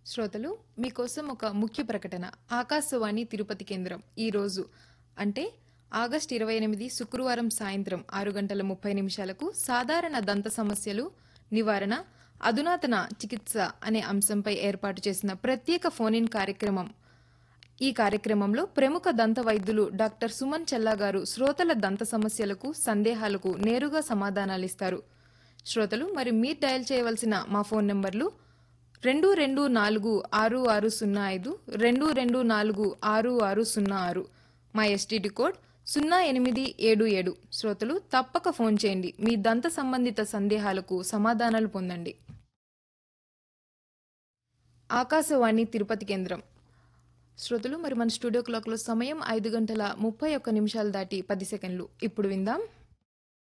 శ్రోతలు మీకోసం ఒక ముఖ్య ప్రకటన ఆకాశవాణి తిరుపతి కేంద్రం ఈ రోజు అంటే ఆగస్టు ఇరవై ఎనిమిది శుక్రవారం సాయంత్రం ఆరు గంటల ముప్పై నిమిషాలకు సాధారణ దంత సమస్యలు నివారణ అధునాతన చికిత్స అనే అంశంపై ఏర్పాటు చేసిన ప్రత్యేక ఫోన్ ఇన్ కార్యక్రమం ఈ కార్యక్రమంలో ప్రముఖ దంత వైద్యులు డాక్టర్ సుమన్ చెల్లా గారు శ్రోతల దంత సమస్యలకు సందేహాలకు నేరుగా సమాధానాలిస్తారు శ్రోతలు మరి మీరు డయల్ చేయవలసిన మా ఫోన్ నంబర్లు రెండు రెండు నాలుగు ఆరు ఆరు సున్నా ఐదు రెండు రెండు నాలుగు ఆరు ఆరు సున్నా ఆరు మా ఎస్టీడీ కోడ్ సున్నా ఎనిమిది ఏడు ఏడు శ్రోతలు తప్పక ఫోన్ చేయండి మీ దంత సంబంధిత సందేహాలకు సమాధానాలు పొందండి ఆకాశవాణి తిరుపతి కేంద్రం శ్రోతలు మరి మన స్టూడియో క్లాక్లో సమయం ఐదు గంటల ముప్పై ఒక్క నిమిషాలు దాటి పది సెకండ్లు ఇప్పుడు విందాం